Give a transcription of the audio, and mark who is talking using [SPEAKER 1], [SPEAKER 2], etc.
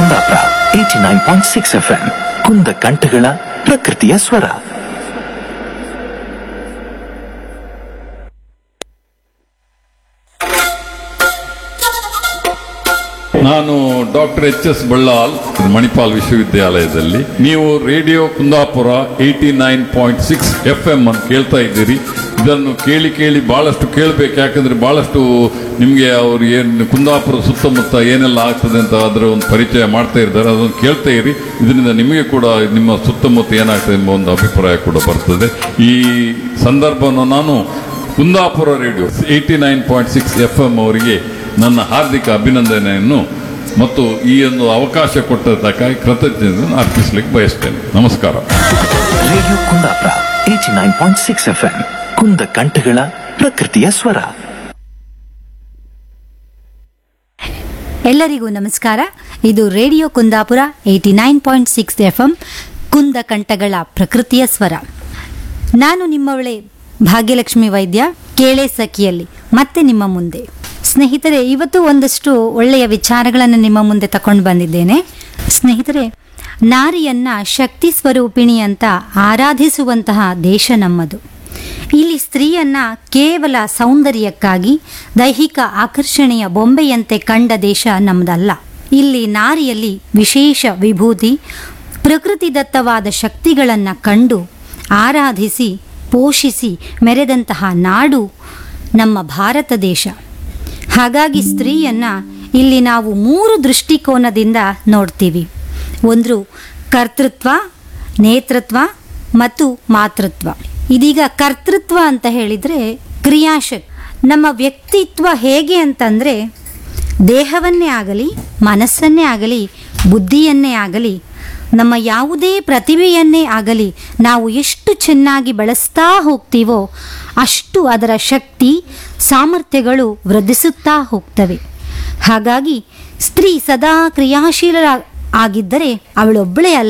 [SPEAKER 1] Kundapura eighty nine point six F M ಕುಂದ ಕಂಠಗಳ ಪ್ರಕೃತಿಯ ಸ್ವರ
[SPEAKER 2] ನಾನು doctor H S Ballal Manipal ವಿಶ್ವವಿದ್ಯಾಲಯದಲ್ಲಿ ನೀವು radio Kundapura eighty nine point six F M ಅಂತ ಕೇಳ್ತಾ ಇದ್ದೀರಿ ಇದನ್ನು ಕೇಳಿ ಕೇಳಿ ಬಹಳಷ್ಟು ಕೇಳಬೇಕು ಯಾಕಂದ್ರೆ ಬಹಳಷ್ಟು ನಿಮಗೆ ಅವ್ರು ಏನು ಕುಂದಾಪುರ ಸುತ್ತಮುತ್ತ ಏನೆಲ್ಲ ಆಗ್ತದೆ ಅಂತ ಅದರ ಒಂದು ಪರಿಚಯ ಮಾಡ್ತಾ ಇದ್ದಾರೆ ಅದನ್ನು ಕೇಳ್ತಾ ಇರಿ ಇದರಿಂದ ನಿಮಗೆ ಕೂಡ ನಿಮ್ಮ ಸುತ್ತಮುತ್ತ ಏನಾಗ್ತದೆ ಎಂಬ ಒಂದು ಅಭಿಪ್ರಾಯ ಕೂಡ ಬರ್ತದೆ ಈ ಸಂದರ್ಭವನ್ನು ನಾನು Kundapura radio eighty nine point six F M ಅವರಿಗೆ ನನ್ನ ಹಾರ್ದಿಕ ಅಭಿನಂದನೆಯನ್ನು ಮತ್ತು ಈ ಒಂದು ಅವಕಾಶ ಕೊಟ್ಟದ್ದಕ್ಕಾಗಿ ಕೃತಜ್ಞತೆಯನ್ನು ಅರ್ಪಿಸಲಿಕ್ಕೆ ಬಯಸ್ತೇನೆ ನಮಸ್ಕಾರ
[SPEAKER 1] radio Kundapura eighty nine point six F M ಕುಂದ ಕಂಠಗಳ ಪ್ರಕೃತಿಯ ಸ್ವರ
[SPEAKER 3] ಎಲ್ಲರಿಗೂ ನಮಸ್ಕಾರ ಇದು radio Kundapura eighty nine point six F M ಕುಂದ ಕಂಠಗಳ ಪ್ರಕೃತಿಯ ಸ್ವರ ನಾನು ನಿಮ್ಮವಳೆ ಭಾಗ್ಯಲಕ್ಷ್ಮಿ ವೈದ್ಯ ಕೇಳೆ ಸಖಿಯಲ್ಲಿ ಮತ್ತೆ ನಿಮ್ಮ ಮುಂದೆ ಸ್ನೇಹಿತರೆ ಇವತ್ತು ಒಂದಷ್ಟು ಒಳ್ಳೆಯ ವಿಚಾರಗಳನ್ನು ನಿಮ್ಮ ಮುಂದೆ ತಕೊಂಡು ಬಂದಿದ್ದೇನೆ ಸ್ನೇಹಿತರೆ ನಾರಿಯನ್ನ ಶಕ್ತಿ ಸ್ವರೂಪಿಣಿ ಅಂತ ಆರಾಧಿಸುವಂತಹ ದೇಶ ನಮ್ಮದು ಇಲ್ಲಿ ಸ್ತ್ರೀಯನ್ನ ಕೇವಲ ಸೌಂದರ್ಯಕ್ಕಾಗಿ ದೈಹಿಕ ಆಕರ್ಷಣೆಯ ಬೊಂಬೆಯಂತೆ ಕಂಡ ದೇಶ ನಮ್ಮದಲ್ಲ ಇಲ್ಲಿ ನಾರಿಯಲ್ಲಿ ವಿಶೇಷ ವಿಭೂತಿ ಪ್ರಕೃತಿದತ್ತವಾದ ಶಕ್ತಿಗಳನ್ನು ಕಂಡು ಆರಾಧಿಸಿ ಪೋಷಿಸಿ ಮೆರೆದಂತಹ ನಾಡು ನಮ್ಮ ಭಾರತ ದೇಶ ಹಾಗಾಗಿ ಸ್ತ್ರೀಯನ್ನ ಇಲ್ಲಿ ನಾವು ಮೂರು ದೃಷ್ಟಿಕೋನದಿಂದ ನೋಡ್ತೀವಿ ಒಂದು ಕರ್ತೃತ್ವ ನೇತೃತ್ವ ಮತ್ತು ಮಾತೃತ್ವ ಇದೀಗ ಕರ್ತೃತ್ವ ಅಂತ ಹೇಳಿದರೆ ಕ್ರಿಯಾಶಕ್ ನಮ್ಮ ವ್ಯಕ್ತಿತ್ವ ಹೇಗೆ ಅಂತಂದರೆ ದೇಹವನ್ನೇ ಆಗಲಿ ಮನಸ್ಸನ್ನೇ ಆಗಲಿ ಬುದ್ಧಿಯನ್ನೇ ಆಗಲಿ ನಮ್ಮ ಯಾವುದೇ ಪ್ರತಿಭೆಯನ್ನೇ ಆಗಲಿ ನಾವು ಎಷ್ಟು ಚೆನ್ನಾಗಿ ಬಳಸ್ತಾ ಹೋಗ್ತೀವೋ ಅಷ್ಟು ಅದರ ಶಕ್ತಿ ಸಾಮರ್ಥ್ಯಗಳು ವೃದ್ಧಿಸುತ್ತಾ ಹೋಗ್ತವೆ ಹಾಗಾಗಿ ಸ್ತ್ರೀ ಸದಾ ಕ್ರಿಯಾಶೀಲ ಆಗಿದ್ದರೆ ಅವಳೊಬ್ಬಳೇ ಅಲ್ಲ